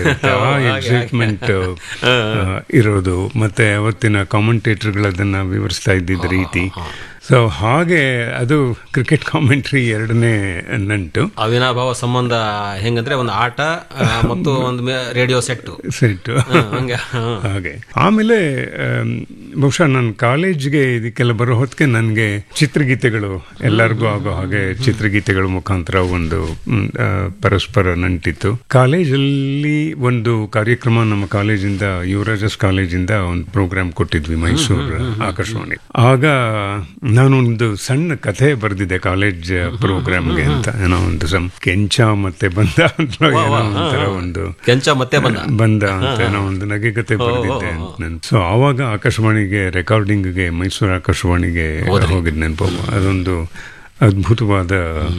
ಇರುತ್ತೆ ಆ ಎಕ್ಸೈಟ್ಮೆಂಟ್ ಇರೋದು ಮತ್ತೆ ಅವತ್ತಿನ ಕಾಮೆಂಟೇಟರ್ಗಳದನ್ನ ವಿವರಿಸ್ತಾ ಇದ್ದಿದ್ದ ರೀತಿ ಸೊ ಹಾಗೆ ಅದು ಕ್ರಿಕೆಟ್ ಕಾಮೆಂಟ್ರಿ ಎರಡನೇ ನಂಟು ಅವಿನಾಭಾವ ಸಂಬಂಧ ಹೆಂಗಂದ್ರೆ ಒಂದು ಆಟ ಆ, ಮತ್ತು ಒಂದು ರೇಡಿಯೋ ಸೆಟ್ ಸೆಟ್ ಹಂಗ ಹ. ಹಾಗೆ ಆಮೇಲೆ ಆಮ್, ಬಹುಶಃ ನಾನು ಕಾಲೇಜ್ಗೆ ಇದಕ್ಕೆಲ್ಲ ಬರೋ ಹೊತ್ತಿಗೆ ನನಗೆ ಚಿತ್ರಗೀತೆಗಳು ಎಲ್ಲರಿಗೂ ಆಗೋ ಹಾಗೆ ಚಿತ್ರಗೀತೆಗಳ ಮುಖಾಂತರ ಒಂದು ಮ್, ಆ, ಪರಸ್ಪರ ನಂಟಿತ್ತು ಕಾಲೇಜಲ್ಲಿ ಒಂದು ಕಾರ್ಯಕ್ರಮ ನಮ್ಮ ಕಾಲೇಜಿಂದ ಯುವರಾಜಸ್ ಕಾಲೇಜಿಂದ ಒಂದು ಪ್ರೋಗ್ರಾಮ್ ಕೊಟ್ಟಿದ್ವಿ ಮೈಸೂರು ಆಕಾಶವಾಣಿ ಆಗ ನಾನು ಒಂದು ಸಣ್ಣ ಕಥೆ ಬರೆದಿದ್ದೆ ಕಾಲೇಜ್ ಪ್ರೋಗ್ರಾಮ್ಗೆ ಅಂತ ಏನೋ ಒಂದು ಸಮ್ ಕೆಂಚ ಮತ್ತೆ ಬಂದ ಅಂತ ಏನೋ ಒಂಥರ ಒಂದು ಕೆಂಚ ಮತ್ತೆ ಬಂದ ಬಂದ ಅಂತ ಏನೋ ಒಂದು ನಗೆಕತೆ ಬರೆದಿದ್ದೆ ನಾನು ಸೊ ಆವಾಗ ಆಕಾಶವಾಣಿಗೆ ರೆಕಾರ್ಡಿಂಗ್ಗೆ ಮೈಸೂರು ಆಕಾಶವಾಣಿಗೆ ಹೋಗಿದ್ ನೆನಪು ಅದೊಂದು ಅದ್ಭುತವಾದ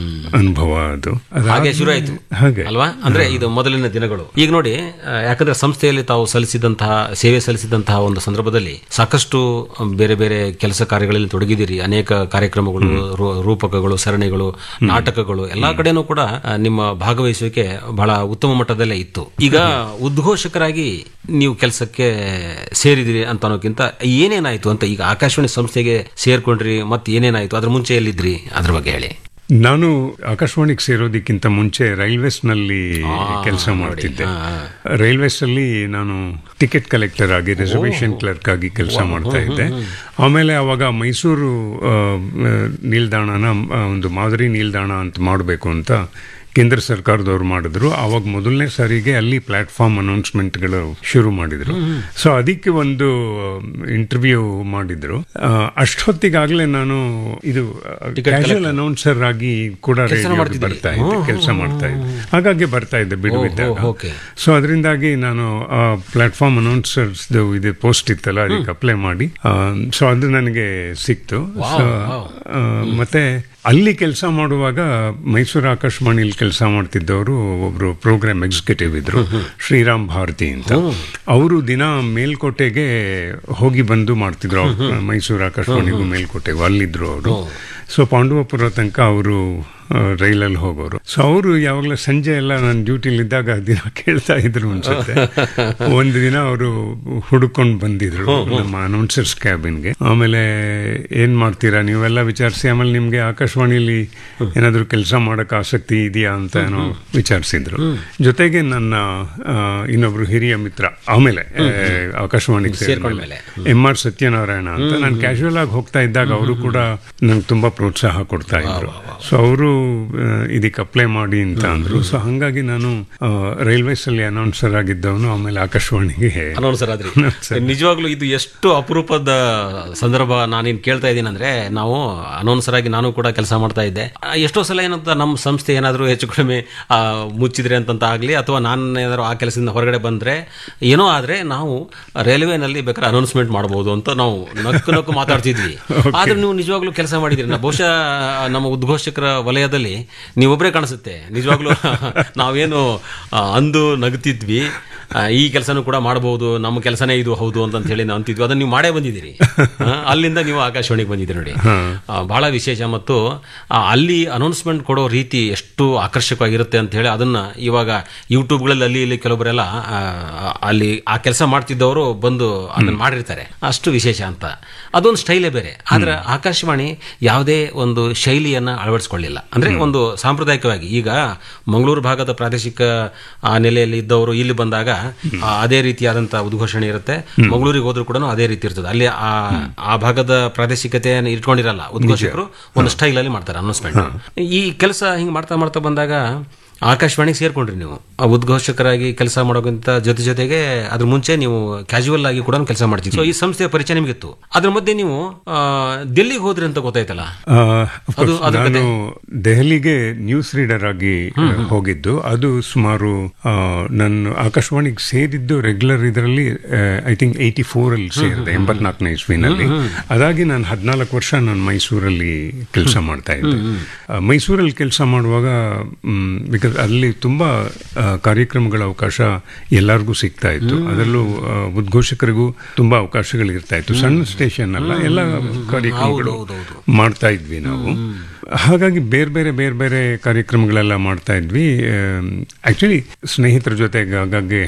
ಅನುಭವ ಅದು ಅದಾದ್ಮೇಲೆ- ಹಾಗೆ ಶುರು ಆಯ್ತು ಹಾಗೆ ಅಲ್ವಾ ಅಂದ್ರೆ ಇದು ಮೊದಲಿನ ದಿನಗಳು ಈಗ ನೋಡಿ ಆ, ಯಾಕಂದ್ರೆ ಸಂಸ್ಥೆಯಲ್ಲಿ ತಾವು ಸಲ್ಲಿಸಿದಂತಹ ಸೇವೆ ಸಲ್ಲಿಸಿದಂತಹ ಒಂದು ಸಂದರ್ಭದಲ್ಲಿ ಸಾಕಷ್ಟು ಬೇರೆ ಬೇರೆ ಕೆಲಸ ಕಾರ್ಯಗಳಲ್ಲಿ ತೊಡಗಿದಿರಿ ಅನೇಕ ಕಾರ್ಯಕ್ರಮಗಳು ರೂ- ರೂಪಕಗಳು ಸರಣಿಗಳು ನಾಟಕಗಳು ಎಲ್ಲಾ ಕಡೆನೂ ಕೂಡ ಆ, ನಿಮ್ಮ ಭಾಗವಹಿಸುವಿಕೆ ಬಹಳ ಉತ್ತಮ ಮಟ್ಟದಲ್ಲೇ ಇತ್ತು ಈಗ ಉದ್ಘೋಷಕರಾಗಿ ನೀವು ಕೆಲಸಕ್ಕೆ ಸೇರಿದಿರಿ ಅಂತ ಅನ್ನೋಕ್ಕಿಂತ ಏನೇನಾಯ್ತು ಅಂತ ಈಗ ಆಕಾಶವಾಣಿ ಸಂಸ್ಥೆಗೆ ಸೇರ್ಕೊಂಡ್ರಿ ಮತ್ತೆ ಏನೇನಾಯ್ತು ಅದ್ರ ಮುಂಚೆ ಎಲ್ಲಿದ್ರಿ ಅದ್ರ ಬಗ್ಗೆ ಹೇಳಿ ನಾನು ಆಕಾಶವಾಣಿಗೆ ಸೇರೋದಕ್ಕಿಂತ ಮುಂಚೆ ರೈಲ್ವೇಸ್ ನಲ್ಲಿ ಕೆಲಸ ಮಾಡ್ತಿದ್ದೆ ರೈಲ್ವೇಸ್ ಅಲ್ಲಿ ನಾನು ಟಿಕೆಟ್ ಕಲೆಕ್ಟರ್ ಆಗಿ ರಿಸರ್ವೇಶನ್ ಕ್ಲರ್ಕ್ ಆಗಿ ಕೆಲಸ ಮಾಡ್ತಾ ಇದ್ದೆ ಆಮೇಲೆ ಅವಾಗ ಮೈಸೂರು ಆ, ಆ, ನಿಲ್ದಾಣನ ಆ, ಒಂದು ಮಾದರಿ ನಿಲ್ದಾಣ ಅಂತ ಮಾಡಬೇಕು ಅಂತ ಕೇಂದ್ರ ಸರ್ಕಾರದವ್ರು ಮಾಡಿದ್ರು ಆವಾಗ ಮೊದಲನೇ ಸಾರಿಗೆ ಅಲ್ಲಿ ಪ್ಲಾಟ್ಫಾರ್ಮ್ ಅನೌನ್ಸ್ಮೆಂಟ್ಗಳು ಶುರು ಮಾಡಿದ್ರು ಸೊ ಅದಕ್ಕೆ ಒಂದು ಇಂಟರ್ವ್ಯೂ ಮಾಡಿದ್ರು ಆ, ಅಷ್ಟೊತ್ತಿಗಾಗ್ಲೇ ನಾನು ಇದು ಕ್ಯಾಶುವಲ್ ಅನೌನ್ಸರ್ ಆಗಿ ಕೂಡ ರೇಡಿಯೋಗೆ ಬರ್ತಾ ಇದ್ದೆ ಕೆಲಸ ಮಾಡ್ತಾ ಇದ್ದೆ ಹಾಗಾಗಿ ಬರ್ತಾ ಇದ್ದೆ ಬಿಡುವಿದ್ದಾಗ ಓಕೆ ಸೊ ಅದರಿಂದಾಗಿ ನಾನು ಪ್ಲಾಟ್ಫಾರ್ಮ್ ಅನೌನ್ಸರ್ಸ್ ಇದು ಪೋಸ್ಟ್ ಇತ್ತಲ್ಲ ಅದಕ್ಕೆ ಅಪ್ಲೈ ಮಾಡಿ ಸೊ ಅದು ನನಗೆ ಸಿಕ್ತು ಸೊ ಮತ್ತೆ ಅಲ್ಲಿ ಕೆಲಸ ಮಾಡುವಾಗ ಮೈಸೂರು ಆಕಾಶವಾಣಿಲಿ ಕೆಲಸ ಮಾಡ್ತಿದ್ದವರು ಒಬ್ರು ಪ್ರೋಗ್ರಾಮ್ ಎಕ್ಸಿಕ್ಯೂಟಿವ್ ಇದ್ರು ಶ್ರೀರಾಮ್ ಭಾರತಿ ಅಂತ ಅವರು ದಿನ ಮೇಲ್ಕೋಟೆಗೆ ಹೋಗಿ ಬಂದು ಮಾಡ್ತಿದ್ರು ಅವ್ರು ಮೈಸೂರು ಆಕಾಶವಾಣಿಗೂ ಮೇಲ್ಕೋಟೆಗೂ ಅಲ್ಲಿದ್ರು ಅವರು ಸೊ ಪಾಂಡವಪುರ ತನಕ ಅವರು ರೈಲಲ್ಲಿ ಹೋಗೋರು ಸೊ ಅವರು ಯಾವಾಗಲೂ ಸಂಜೆ ಎಲ್ಲ ನಾನು ಡ್ಯೂಟಿಲಿದ್ದಾಗ ದಿನ ಕೇಳ್ತಾ ಇದ್ರು ಅನ್ಸುತ್ತೆ ಒಂದು ದಿನ ಅವರು ಹುಡುಕೊಂಡು ಬಂದಿದ್ರು ನಮ್ಮ ಅನೌನ್ಸರ್ಸ್ ಕ್ಯಾಬಿನ್ಗೆ ಆಮೇಲೆ ಏನ್ ಮಾಡ್ತೀರಾ ನೀವೆಲ್ಲ ವಿಚಾರಿಸಿ ಆಮೇಲೆ ನಿಮ್ಗೆ ಆಕಾಶವಾಣಿಲಿ ಏನಾದ್ರು ಕೆಲಸ ಮಾಡಕ್ ಆಸಕ್ತಿ ಇದೆಯಾ ಅಂತ ಏನೋ ವಿಚಾರಿಸಿದ್ರು ಜೊತೆಗೆ ನನ್ನ ಆ, ಇನ್ನೊಬ್ರು ಹಿರಿಯ ಮಿತ್ರ ಆಮೇಲೆ ಆ, ಆಕಾಶವಾಣಿಗೆ ಸೇರ್ಕೊಂಡ್ಮೇಲೆ ಎಂ ಆರ್ ಸತ್ಯನಾರಾಯಣ ಅಂತ ನಾನು ಕ್ಯಾಶುವಲ್ ಆಗಿ ಹೋಗ್ತಾ ಇದ್ದಾಗ ಅವರು ಕೂಡ ನಂಗೆ ತುಂಬಾ ಪ್ರೋತ್ಸಾಹ ಕೊಡ್ತಾ ಇದ್ರು ಸೊ ಅವರು ಇದಕ್ಕೆ ಅಪ್ಲೈ ಮಾಡಿ ಅಂತ ಅಂದ್ರು ಸೊ ಹಂಗಾಗಿ ನಾನು ರೈಲ್ವೇಸ್ ಅಲ್ಲಿ ಅನೌನ್ಸರ್ ಆಗಿದ್ದವನು ಆಮೇಲೆ ಆಕಾಶವಾಣಿಗೆ ಅನೌನ್ಸರ್ ಆದ್ರಿ ನಿಜವಾಗ್ಲೂ ಇದು ಎಷ್ಟು ಅಪರೂಪದ ಸಂದರ್ಭ ನಾನೇನ್ ಕೇಳ್ತಾ ಇದ್ದೀನಿ ಅಂದ್ರೆ ನಾವು ಅನೌನ್ಸರ್ ಆಗಿ ನಾನು ಕೂಡ ಕೆಲಸ ಮಾಡ್ತಾ ಇದ್ದೆ ಆ, ಎಷ್ಟೋ ಸಲ ಏನಂತ ನಮ್ಮ ಸಂಸ್ಥೆ ಏನಾದರೂ ಹೆಚ್ಚು ಕಡಿಮೆ ಆ, ಮುಚ್ಚಿದ್ರೆ ಅಂತಂತ ಆಗ್ಲಿ ಅಥವಾ ನಾನು ಏನಾದ್ರು ಆ ಕೆಲಸದಿಂದ ಹೊರಗಡೆ ಬಂದ್ರೆ ಏನೋ ಆದ್ರೆ ನಾವು ರೈಲ್ವೆನಲ್ಲಿ ಬೇಕಾದ್ರೆ ಅನೌನ್ಸ್ಮೆಂಟ್ ಮಾಡಬಹುದು ಅಂತ ನಾವು ನಕ್ಕು ನಕ್ಕು ಮಾತಾಡ್ತಿದ್ವಿ ಆದ್ರೆ ನೀವು ನಿಜವಾಗ್ಲೂ ಕೆಲಸ ಮಾಡಿದ್ರಿ ನಾ ಬಹುಶಃ ನಮ್ಮ ಉದ್ಘೋಷಕರ ವಲಯದಲ್ಲಿ ನೀವೊಬ್ಬರೇ ಕಾಣಿಸುತ್ತೆ ನಿಜವಾಗ್ಲೂ ನಾವೇನು ಆ, ಅಂದು ನಗ್ತಿದ್ವಿ ಆ, ಈ ಕೆಲಸನೂ ಕೂಡ ಮಾಡಬಹುದು ನಮ್ಮ ಕೆಲಸನೇ ಇದು ಹೌದು ಅಂತ ಹೇಳಿ ನಾವು ಅಂತಿದ್ವಿ ಅದನ್ನ ನೀವು ಮಾಡೇ ಬಂದಿದ್ದೀರಿ ಆ, ಅಲ್ಲಿಂದ ನೀವು ಆಕಾಶವಾಣಿಗೆ ಬಂದಿದ್ದೀರಿ ನೋಡಿ ಆ, ಬಹಳ ವಿಶೇಷ ಮತ್ತು ಆ, ಅಲ್ಲಿ ಅನೌನ್ಸ್ಮೆಂಟ್ ಕೊಡೋ ರೀತಿ ಎಷ್ಟು ಆಕರ್ಷಕವಾಗಿರುತ್ತೆ ಅಂತ ಹೇಳಿ ಅದನ್ನ ಇವಾಗ ಯೂಟ್ಯೂಬ್ಗಳಲ್ಲಿ ಅಲ್ಲಿ ಇಲ್ಲಿ ಕೆಲವೊಬ್ಬರೆಲ್ಲ ಆ, ಅಲ್ಲಿ ಆ ಕೆಲಸ ಮಾಡ್ತಿದ್ದವರು ಬಂದು ಅದನ್ನ ಮಾಡಿರ್ತಾರೆ ಅಷ್ಟು ವಿಶೇಷ ಅಂತ ಅದೊಂದು ಸ್ಟೈಲೇ ಬೇರೆ ಆದ್ರೆ ಆಕಾಶವಾಣಿ ಯಾವುದೇ ಒಂದು ಶೈಲಿಯನ್ನ ಅಳವಡಿಸಿಕೊಳ್ಳಿಲ್ಲ ಅಂದ್ರೆ ಒಂದು ಸಾಂಪ್ರದಾಯಿಕವಾಗಿ ಈಗ ಮಂಗಳೂರು ಭಾಗದ ಪ್ರಾದೇಶಿಕ ಆ ನೆಲೆಯಲ್ಲಿ ಇದ್ದವರು ಇಲ್ಲಿ ಬಂದಾಗ ಆ, ಅದೇ ರೀತಿಯಾದಂತಹ ಉದ್ಘೋಷಣೆ ಇರುತ್ತೆ ಮಂಗಳೂರಿಗೆ ಹೋದ್ರು ಕೂಡ ಅದೇ ರೀತಿ ಇರ್ತದೆ ಅಲ್ಲಿ ಆ ಆ ಭಾಗದ ಪ್ರಾದೇಶಿಕತೆಯನ್ನು ಇಟ್ಕೊಂಡಿರಲ್ಲ ಉದ್ಘೋಷಕರು ಒಂದು ಸ್ಟೈಲ್ ಅಲ್ಲಿ ಮಾಡ್ತಾರೆ ಅನೌನ್ಸ್ಮೆಂಟ್ ಈ ಕೆಲಸ ಹಿಂಗ್ ಮಾಡ್ತಾ ಮಾಡ್ತಾ ಬಂದಾಗ ಆಕಾಶವಾಣಿಗೆ ಸೇರ್ಕೊಂಡ್ರಿ ನೀವು ಆ ಉದ್ಘೋಷಕರಾಗಿ ಕೆಲಸ ಮಾಡೋಕ್ಕಿಂತ ಜೊತೆ ಜೊತೆಗೆ ಅದ್ರ ಮುಂಚೆ ನೀವು ಕ್ಯಾಶುವಲ್ ಆಗಿ ಕೂಡ ಕೆಲಸ ಮಾಡ್ತಿದ್ರಿ ಸೊ ಈ ಸಂಸ್ಥೆಯ ಪರಿಚಯ ನಿಮಗಿತ್ತು ಅದ್ರ ಮಧ್ಯೆ ನೀವು ಆ, ದಿಲ್ಲಿಗೆ ಹೋದ್ರಿ ಅಂತ ಗೊತ್ತಾಯ್ತಲ್ಲ ಆ, of course, ನಾನು ದೆಹಲಿಗೆ ನ್ಯೂಸ್ ರೀಡರ್ ಆಗಿ ಹೋಗಿದ್ದು ಅದು ಸುಮಾರು ಆ, ನಾನು ಆಕಾಶವಾಣಿಗೆ ಸೇರಿದ್ದು ರೆಗ್ಯುಲರ್ ಇದರಲ್ಲಿ ಐ ಥಿಂಕ್ ಏಯ್ಟಿ ಫೋರ್ ಅಲ್ಲಿ ಸೇರಿದೆ ಎಂಬತ್ನಾಲ್ಕನೇ ಇಸ್ವಿನಲ್ಲಿ ಅದಾಗಿ ನಾನು ಹದಿನಾಲ್ಕು ವರ್ಷ ನಾನು ಮೈಸೂರಲ್ಲಿ ಕೆಲಸ ಮಾಡ್ತಾ ಇದ್ದೆ ಆ, ಮೈಸೂರಲ್ಲಿ ಕೆಲಸ ಮಾಡುವಾಗ ಬಿಕಾಸ್ ಅಲ್ಲಿ ತುಂಬಾ ಆ, ಕಾರ್ಯಕ್ರಮಗಳ ಅವಕಾಶ ಎಲ್ಲರಿಗೂ ಸಿಗ್ತಾ ಇತ್ತು ಅದರಲ್ಲೂ ಆ, ಉದ್ಘೋಷಕರಿಗೂ ತುಂಬಾ ಅವಕಾಶಗಳು ಇರ್ತಾ ಇತ್ತು ಸಣ್ಣ ಸ್ಟೇಷನ್ ಅಲ್ಲ ಎಲ್ಲ ಕಾರ್ಯಕ್ರಮಗಳು ಮಾಡ್ತಾ ಇದ್ವಿ ನಾವು ಹಾಗಾಗಿ ಬೇರೆ ಬೇರೆ ಬೇರೆ ಬೇರೆ ಕಾರ್ಯಕ್ರಮಗಳೆಲ್ಲ ಮಾಡ್ತಾ ಇದ್ವಿ ಆಕ್ಚುಲಿ ಸ್ನೇಹಿತರ ಜೊತೆಗೆ ಆಗಾಗ್ಗೆ